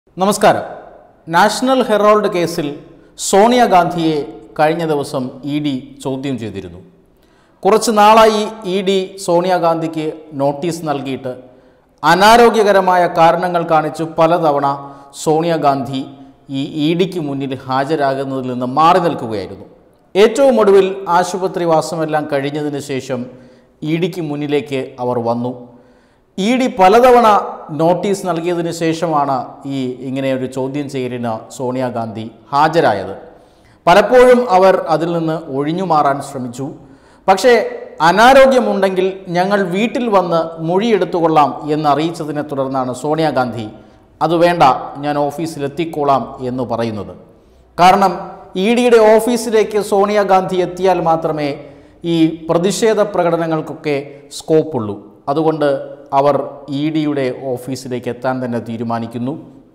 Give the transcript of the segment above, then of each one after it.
നമസ്കാരം national Herald കേസിൽ സോണിയാഗാന്ധിയെ കഴിഞ്ഞ ദിവസം ഇ ഡി ചോദ്യം ചെയ്തിരുന്നു കുറച്ച് നാളായി ഇ ഡി സോണിയാഗാന്ധിക്ക് നോട്ടീസ് നൽകിയിട്ട് അനാരോഗ്യകരമായ കാരണങ്ങൾ കാണിച്ചു പലതവണ സോണിയാഗാന്ധി ഈ ഇ ഡിക്ക് മുന്നിൽ ഹാജരാകുന്നതിൽ നിന്ന് മാറി നിൽക്കുകയായിരുന്നു ഏറ്റവും ഒടുവിൽ ആശുപത്രി വാസമെല്ലാം കഴിഞ്ഞതിന് ശേഷം ഇ ഡിക്ക് മുന്നിലേക്ക് അവർ വന്നു ഇ ഡി പലതവണ നോട്ടീസ് നൽകിയതിന് ശേഷമാണ് ഈ ഇങ്ങനെ ഒരു ചോദ്യം ചെയ്യലിന് സോണിയാഗാന്ധി ഹാജരായത് പലപ്പോഴും അവർ അതിൽ നിന്ന് ഒഴിഞ്ഞു മാറാൻ ശ്രമിച്ചു പക്ഷേ അനാരോഗ്യമുണ്ടെങ്കിൽ ഞങ്ങൾ വീട്ടിൽ വന്ന് മൊഴിയെടുത്തുകൊള്ളാം എന്നറിയിച്ചതിനെ തുടർന്നാണ് സോണിയാഗാന്ധി അത് വേണ്ട ഞാൻ ഓഫീസിലെത്തിക്കോളാം എന്ന് പറയുന്നത് കാരണം ഇ ഡിയുടെ ഓഫീസിലേക്ക് സോണിയാഗാന്ധി എത്തിയാൽ മാത്രമേ ഈ പ്രതിഷേധ പ്രകടനങ്ങൾക്കൊക്കെ സ്കോപ്പുള്ളൂ അതുകൊണ്ട് അവർ ഇ ഡിയുടെ ഓഫീസിലേക്ക് എത്താൻ തന്നെ തീരുമാനിക്കുന്നു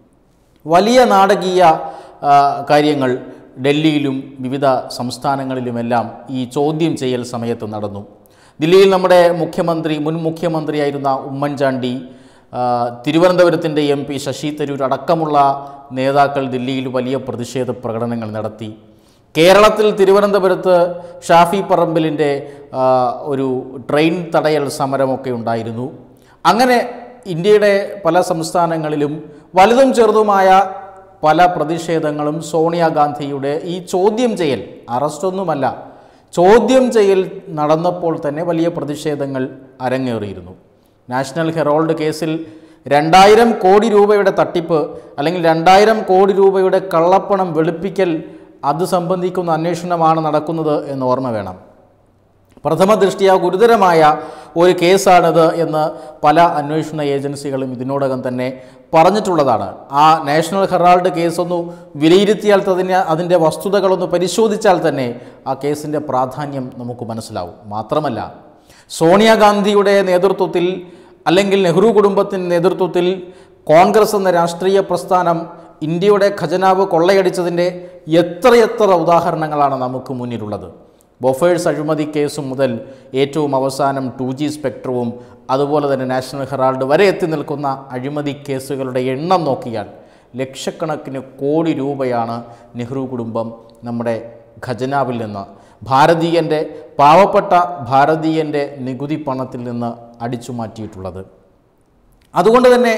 വലിയ നാടകീയ ആ, കാര്യങ്ങൾ ഡൽഹിയിലും വിവിധ സംസ്ഥാനങ്ങളിലുമെല്ലാം ഈ ചോദ്യം ചെയ്യൽ സമയത്ത് നടന്നു ദില്ലിയിൽ നമ്മുടെ മുഖ്യമന്ത്രി മുൻ മുഖ്യമന്ത്രിയായിരുന്ന ഉമ്മൻചാണ്ടി ആ, തിരുവനന്തപുരത്തിൻ്റെ എം പി ശശി തരൂർ അടക്കമുള്ള നേതാക്കൾ ദില്ലിയിൽ വലിയ പ്രതിഷേധ പ്രകടനങ്ങൾ നടത്തി കേരളത്തിൽ തിരുവനന്തപുരത്ത് ഷാഫി പറമ്പിലിൻ്റെ ആ, ഒരു ട്രെയിൻ തടയൽ സമരമൊക്കെ ഉണ്ടായിരുന്നു അങ്ങനെ ഇന്ത്യയുടെ പല സംസ്ഥാനങ്ങളിലും വലുതും ചെറുതുമായ പല പ്രതിഷേധങ്ങളും സോണിയാഗാന്ധിയുടെ ഈ ചോദ്യം ചെയ്യൽ അറസ്റ്റൊന്നുമല്ല ചോദ്യം ചെയ്യൽ നടന്നപ്പോൾ തന്നെ വലിയ പ്രതിഷേധങ്ങൾ അരങ്ങേറിയിരുന്നു നാഷണൽ ഹെറോൾഡ് കേസിൽ രണ്ടായിരം കോടി രൂപയുടെ തട്ടിപ്പ് അല്ലെങ്കിൽ രണ്ടായിരം കോടി രൂപയുടെ കള്ളപ്പണം വെളുപ്പിക്കൽ അത് സംബന്ധിക്കുന്ന അന്വേഷണമാണ് നടക്കുന്നത് എന്ന് ഓർമ്മ വേണം പ്രഥമ ദൃഷ്ടിയ ഗുരുതരമായ ഒരു കേസാണിത് എന്ന് പല അന്വേഷണ ഏജൻസികളും ഇതിനോടകം തന്നെ പറഞ്ഞിട്ടുള്ളതാണ് ആ നാഷണൽ ഹെറാൾഡ് കേസ് ഒന്ന് വിലയിരുത്തിയാൽ തന്നെ അതിൻ്റെ വസ്തുതകളൊന്ന് പരിശോധിച്ചാൽ തന്നെ ആ കേസിൻ്റെ പ്രാധാന്യം നമുക്ക് മനസ്സിലാവും മാത്രമല്ല സോണിയാഗാന്ധിയുടെ നേതൃത്വത്തിൽ അല്ലെങ്കിൽ നെഹ്റു കുടുംബത്തിൻ്റെ നേതൃത്വത്തിൽ കോൺഗ്രസ് എന്ന രാഷ്ട്രീയ പ്രസ്ഥാനം ഇന്ത്യയുടെ ഖജനാവ് കൊള്ളയടിച്ചതിൻ്റെ എത്രയെത്ര ഉദാഹരണങ്ങളാണ് നമുക്ക് മുന്നിലുള്ളത് ബൊഫേഴ്സ് അഴിമതി കേസ് മുതൽ ഏറ്റവും അവസാനം ടു ജി സ്പെക്ട്രവും അതുപോലെ തന്നെ നാഷണൽ ഹെറാൾഡ് വരെ എത്തി നിൽക്കുന്ന അഴിമതി കേസുകളുടെ എണ്ണം നോക്കിയാൽ ലക്ഷക്കണക്കിന് കോടി രൂപയാണ് നെഹ്റു കുടുംബം നമ്മുടെ ഖജനാവിൽ നിന്ന് ഭാരതീയൻ്റെ പാവപ്പെട്ട ഭാരതീയൻ്റെ നികുതി പണത്തിൽ നിന്ന് അടിച്ചു മാറ്റിയിട്ടുള്ളത് അതുകൊണ്ട് തന്നെ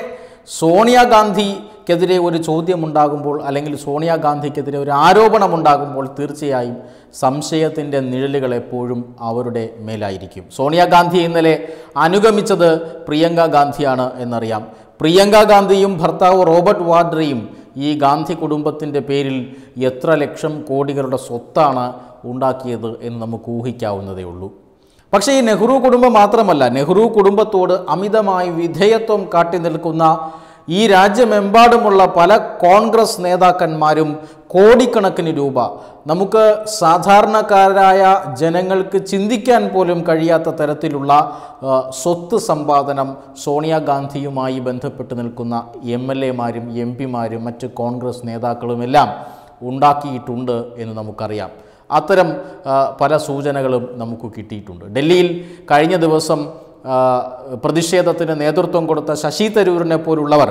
സോണിയാഗാന്ധിക്കെതിരെ ഒരു ചോദ്യമുണ്ടാകുമ്പോൾ അല്ലെങ്കിൽ സോണിയാഗാന്ധിക്കെതിരെ ഒരു ആരോപണമുണ്ടാകുമ്പോൾ തീർച്ചയായും സംശയത്തിൻ്റെ നിഴലുകൾ എപ്പോഴും അവരുടെ മേലായിരിക്കും സോണിയാഗാന്ധി ഇന്നലെ അനുഗമിച്ചത് പ്രിയങ്ക ഗാന്ധിയാണ് എന്നറിയാം പ്രിയങ്ക ഗാന്ധിയും ഭർത്താവ് റോബർട്ട് വാഡ്രയും ഈ ഗാന്ധി കുടുംബത്തിൻ്റെ പേരിൽ എത്ര ലക്ഷം കോടികളുടെ സ്വത്താണ് ഉണ്ടാക്കിയത് എന്ന് നമുക്ക് ഊഹിക്കാവുന്നതേ ഉള്ളൂ പക്ഷേ ഈ നെഹ്റു കുടുംബം മാത്രമല്ല നെഹ്റു കുടുംബത്തോട് അമിതമായി വിധേയത്വം കാട്ടി നിൽക്കുന്ന ഈ രാജ്യമെമ്പാടുമുള്ള പല കോൺഗ്രസ് നേതാക്കന്മാരും കോടിക്കണക്കിന് രൂപ നമുക്ക് സാധാരണക്കാരായ ജനങ്ങൾക്ക് ചിന്തിക്കാൻ പോലും കഴിയാത്ത തരത്തിലുള്ള ആ, സ്വത്ത് സമ്പാദനം സോണിയാഗാന്ധിയുമായി ബന്ധപ്പെട്ട് നിൽക്കുന്ന എം എൽ എമാരും എം പിമാരും മറ്റ് കോൺഗ്രസ് നേതാക്കളുമെല്ലാം ഉണ്ടാക്കിയിട്ടുണ്ട് എന്ന് നമുക്കറിയാം അത്തരം ആ, പല സൂചനകളും നമുക്ക് കിട്ടിയിട്ടുണ്ട് ഡൽഹിയിൽ കഴിഞ്ഞ ദിവസം ആ, പ്രതിഷേധത്തിന് നേതൃത്വം കൊടുത്ത ശശി തരൂരിനെ പോലുള്ളവർ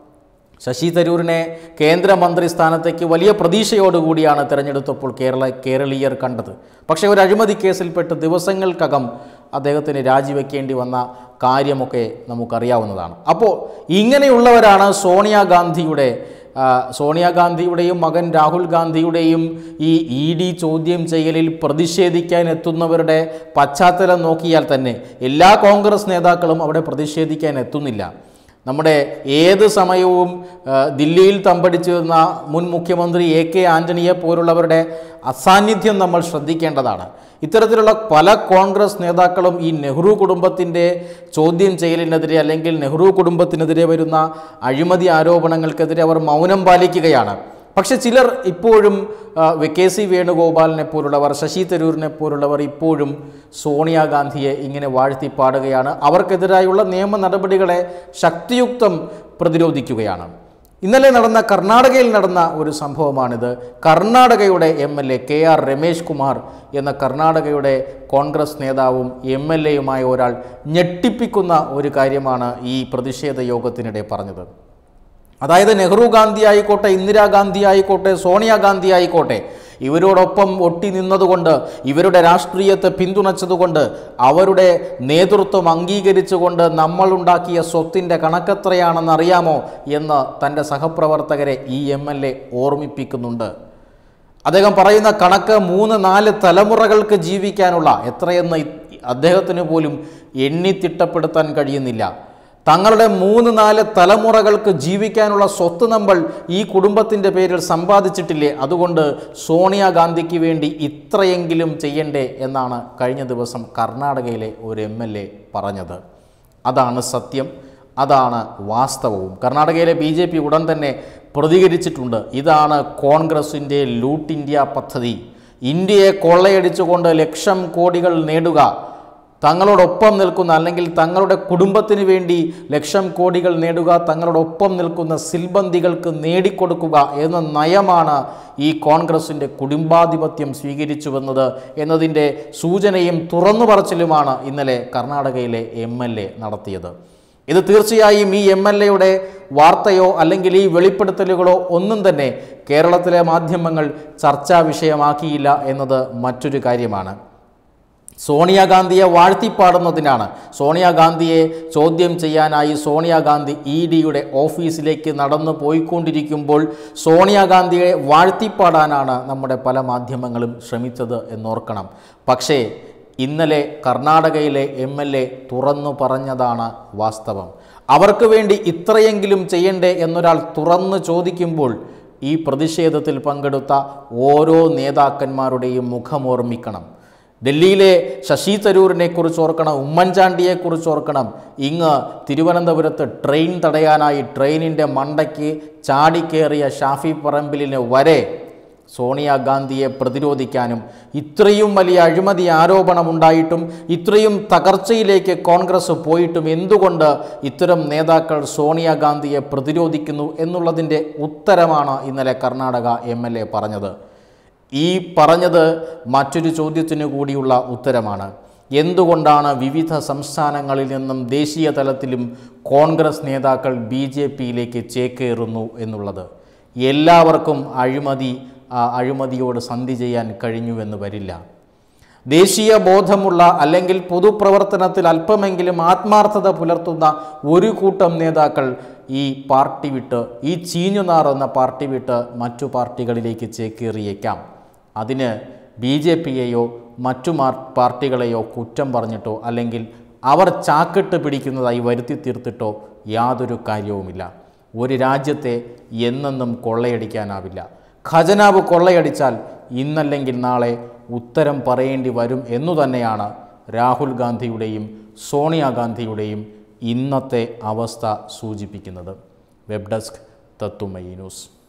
ശശി തരൂരിനെ കേന്ദ്രമന്ത്രി സ്ഥാനത്തേക്ക് വലിയ പ്രതീക്ഷയോടുകൂടിയാണ് തിരഞ്ഞെടുത്തപ്പോൾ കേരള കേരളീയർ കണ്ടത് പക്ഷേ ഒരു അഴിമതി കേസിൽപ്പെട്ട് ദിവസങ്ങൾക്കകം അദ്ദേഹത്തിന് രാജിവെക്കേണ്ടി വന്ന കാര്യമൊക്കെ നമുക്കറിയാവുന്നതാണ് അപ്പോൾ ഇങ്ങനെയുള്ളവരാണ് സോണിയാഗാന്ധിയുടെ ആ, സോണിയാഗാന്ധിയുടെയും മകൻ രാഹുൽ ഗാന്ധിയുടെയും ഈ ഇ ഡി ചോദ്യം ചെയ്യലിൽ പ്രതിഷേധിക്കാൻ എത്തുന്നവരുടെ പശ്ചാത്തലം നോക്കിയാൽ തന്നെ എല്ലാ കോൺഗ്രസ് നേതാക്കളും അവിടെ പ്രതിഷേധിക്കാൻ എത്തുന്നില്ല നമ്മുടെ ഏത് സമയവും ആ, ദില്ലിയിൽ തമ്പടിച്ചു നിന്ന മുൻ മുഖ്യമന്ത്രി എ കെ ആൻ്റണിയെ പോലുള്ളവരുടെ അസാന്നിധ്യം നമ്മൾ ശ്രദ്ധിക്കേണ്ടതാണ് ഇത്തരത്തിലുള്ള പല കോൺഗ്രസ് നേതാക്കളും ഈ നെഹ്റു കുടുംബത്തിൻ്റെ ചോദ്യം ചെയ്യലിനെതിരെ അല്ലെങ്കിൽ നെഹ്റു കുടുംബത്തിനെതിരെ വരുന്ന അഴിമതി ആരോപണങ്ങൾക്കെതിരെ അവർ മൗനം പാലിക്കുകയാണ് പക്ഷെ ചിലർ ഇപ്പോഴും ആ, വി കെ സി വേണുഗോപാലിനെ പോലുള്ളവർ ശശി തരൂരിനെ പോലുള്ളവർ ഇപ്പോഴും സോണിയാഗാന്ധിയെ ഇങ്ങനെ വാഴ്ത്തിപ്പാടുകയാണ് അവർക്കെതിരായുള്ള നിയമ നടപടികളെ ശക്തിയുക്തം പ്രതിരോധിക്കുകയാണ് ഇന്നലെ നടന്ന കർണാടകയിൽ നടന്ന ഒരു സംഭവമാണിത് കർണാടകയുടെ M L A K R Ramesh Kumar എന്ന കർണാടകയുടെ കോൺഗ്രസ് നേതാവും എം എൽ എയുമായ ഒരാൾ ഞെട്ടിപ്പിക്കുന്ന ഒരു കാര്യമാണ് ഈ പ്രതിഷേധ യോഗത്തിനിടെ പറഞ്ഞത് അതായത് നെഹ്റു ഗാന്ധി ആയിക്കോട്ടെ ഇന്ദിരാഗാന്ധി ആയിക്കോട്ടെ സോണിയാഗാന്ധി ആയിക്കോട്ടെ ഇവരോടൊപ്പം ഒട്ടി നിന്നതുകൊണ്ട് ഇവരുടെ രാഷ്ട്രീയത്തെ പിന്തുണച്ചതുകൊണ്ട് അവരുടെ നേതൃത്വം അംഗീകരിച്ചുകൊണ്ട് നമ്മളുണ്ടാക്കിയ സ്വത്തിൻ്റെ കണക്കെത്രയാണെന്ന് അറിയാമോ എന്ന് തൻ്റെ സഹപ്രവർത്തകരെ ഈ എം എൽ എ ഓർമ്മിപ്പിക്കുന്നുണ്ട് അദ്ദേഹം പറയുന്ന കണക്ക് മൂന്ന് നാല് തലമുറകൾക്ക് ജീവിക്കാനുള്ള എത്രയെന്ന് ഇ- അദ്ദേഹത്തിന് പോലും എണ്ണിത്തിട്ടപ്പെടുത്താൻ കഴിയുന്നില്ല തങ്ങളുടെ മൂന്ന് നാല് തലമുറകൾക്ക് ജീവിക്കാനുള്ള സ്വത്ത് നമ്മൾ ഈ കുടുംബത്തിൻ്റെ പേരിൽ സമ്പാദിച്ചിട്ടില്ലേ അതുകൊണ്ട് സോണിയാഗാന്ധിക്ക് വേണ്ടി ഇത്രയെങ്കിലും ചെയ്യണ്ടേ എന്നാണ് കഴിഞ്ഞ ദിവസം കർണാടകയിലെ ഒരു എം എൽ എ പറഞ്ഞത് അതാണ് സത്യം അതാണ് വാസ്തവവും കർണാടകയിലെ ബി ജെ പി ഉടൻ തന്നെ പ്രതികരിച്ചിട്ടുണ്ട് ഇതാണ് കോൺഗ്രസിൻ്റെ ലൂട്ട് ഇന്ത്യ പദ്ധതി ഇന്ത്യയെ കൊള്ളയടിച്ചുകൊണ്ട് ലക്ഷം കോടികൾ നേടുക തങ്ങളോടൊപ്പം നിൽക്കുന്ന അല്ലെങ്കിൽ തങ്ങളുടെ കുടുംബത്തിന് വേണ്ടി ലക്ഷം കോടികൾ നേടുക തങ്ങളോടൊപ്പം നിൽക്കുന്ന സിൽബന്ദികൾക്ക് നേടിക്കൊടുക്കുക എന്ന നയമാണ് ഈ കോൺഗ്രസിൻ്റെ കുടുംബാധിപത്യം സ്വീകരിച്ചുവെന്നത് എന്നതിൻ്റെ സൂചനയും തുറന്നു പറച്ചിലുമാണ് ഇന്നലെ കർണാടകയിലെ എം എൽ എ നടത്തിയത് ഇത് തീർച്ചയായും ഈ എം എൽ എയുടെ വാർത്തയോ അല്ലെങ്കിൽ ഈ വെളിപ്പെടുത്തലുകളോ ഒന്നും തന്നെ കേരളത്തിലെ മാധ്യമങ്ങൾ ചർച്ചാ വിഷയമാക്കിയില്ല എന്നത് മറ്റൊരു കാര്യമാണ് സോണിയാഗാന്ധിയെ വാഴ്ത്തിപ്പാടുന്നതിനാണ് സോണിയാഗാന്ധിയെ ചോദ്യം ചെയ്യാനായി സോണിയാഗാന്ധി ഇ ഡിയുടെ ഓഫീസിലേക്ക് നടന്നു പോയിക്കൊണ്ടിരിക്കുമ്പോൾ സോണിയാഗാന്ധിയെ വാഴ്ത്തിപ്പാടാനാണ് നമ്മുടെ പല മാധ്യമങ്ങളും ശ്രമിച്ചത് എന്നോർക്കണം പക്ഷേ ഇന്നലെ കർണാടകയിലെ എം എൽ എ തുറന്നു പറഞ്ഞതാണ് വാസ്തവം അവർക്ക് വേണ്ടി ഇത്രയെങ്കിലും ചെയ്യണ്ടേ എന്നൊരാൾ തുറന്നു ചോദിക്കുമ്പോൾ ഈ പ്രതിഷേധത്തിൽ പങ്കെടുത്ത ഓരോ നേതാക്കന്മാരുടെയും മുഖമോർമ്മിക്കണം ഡൽഹിയിലെ ശശി തരൂരിനെ കുറിച്ച് ഓർക്കണം ഉമ്മൻചാണ്ടിയെ കുറിച്ച് ഓർക്കണം ഇങ്ങ് തിരുവനന്തപുരത്ത് ട്രെയിൻ തടയാനായി ട്രെയിനിൻ്റെ മണ്ടയ്ക്ക് ചാടിക്കേറിയ ഷാഫി പറമ്പിലിന് വരെ സോണിയാഗാന്ധിയെ പ്രതിരോധിക്കാനും ഇത്രയും വലിയ അഴിമതി ആരോപണമുണ്ടായിട്ടും ഇത്രയും തകർച്ചയിലേക്ക് കോൺഗ്രസ് പോയിട്ടും എന്തുകൊണ്ട് ഇത്തരം നേതാക്കൾ സോണിയാഗാന്ധിയെ പ്രതിരോധിക്കുന്നു എന്നുള്ളതിൻ്റെ ഉത്തരമാണ് ഇന്നലെ കർണാടക എം എൽ എ പറഞ്ഞത് ഈ പറഞ്ഞത് മറ്റൊരു ചോദ്യത്തിനു കൂടിയുള്ള ഉത്തരമാണ് എന്തുകൊണ്ടാണ് വിവിധ സംസ്ഥാനങ്ങളിൽ നിന്നും ദേശീയ തലത്തിലും കോൺഗ്രസ് നേതാക്കൾ ബി ജെ പിയിലേക്ക് ചേക്കേറുന്നു എന്നുള്ളത് എല്ലാവർക്കും അഴിമതി ആ, അഴിമതിയോട് സന്ധി ചെയ്യാൻ കഴിഞ്ഞുവെന്ന് വരില്ല ദേശീയ ബോധമുള്ള അല്ലെങ്കിൽ പൊതുപ്രവർത്തനത്തിൽ അല്പമെങ്കിലും ആത്മാർത്ഥത പുലർത്തുന്ന ഒരു കൂട്ടം നേതാക്കൾ ഈ പാർട്ടി വിട്ട് ഈ ചീഞ്ഞുനാർ എന്ന പാർട്ടി വിട്ട് മറ്റു പാർട്ടികളിലേക്ക് ചേക്കേറിയേക്കാം അതിന് ബി ജെ പിയെയോ മറ്റു മാർ പാർട്ടികളെയോ കുറ്റം പറഞ്ഞിട്ടോ അല്ലെങ്കിൽ അവർ ചാക്കിട്ട് പിടിക്കുന്നതായി വരുത്തി തീർത്തിട്ടോ യാതൊരു കാര്യവുമില്ല ഒരു രാജ്യത്തെ എന്നെന്നും കൊള്ളയടിക്കാനാവില്ല ഖജനാവ് കൊള്ളയടിച്ചാൽ ഇന്നല്ലെങ്കിൽ നാളെ ഉത്തരം പറയേണ്ടി വരും എന്നു തന്നെയാണ് രാഹുൽ ഗാന്ധിയുടെയും സോണിയാഗാന്ധിയുടെയും ഇന്നത്തെ അവസ്ഥ സൂചിപ്പിക്കുന്നത് വെബ് ഡെസ്ക് തത്തുമയി ന്യൂസ്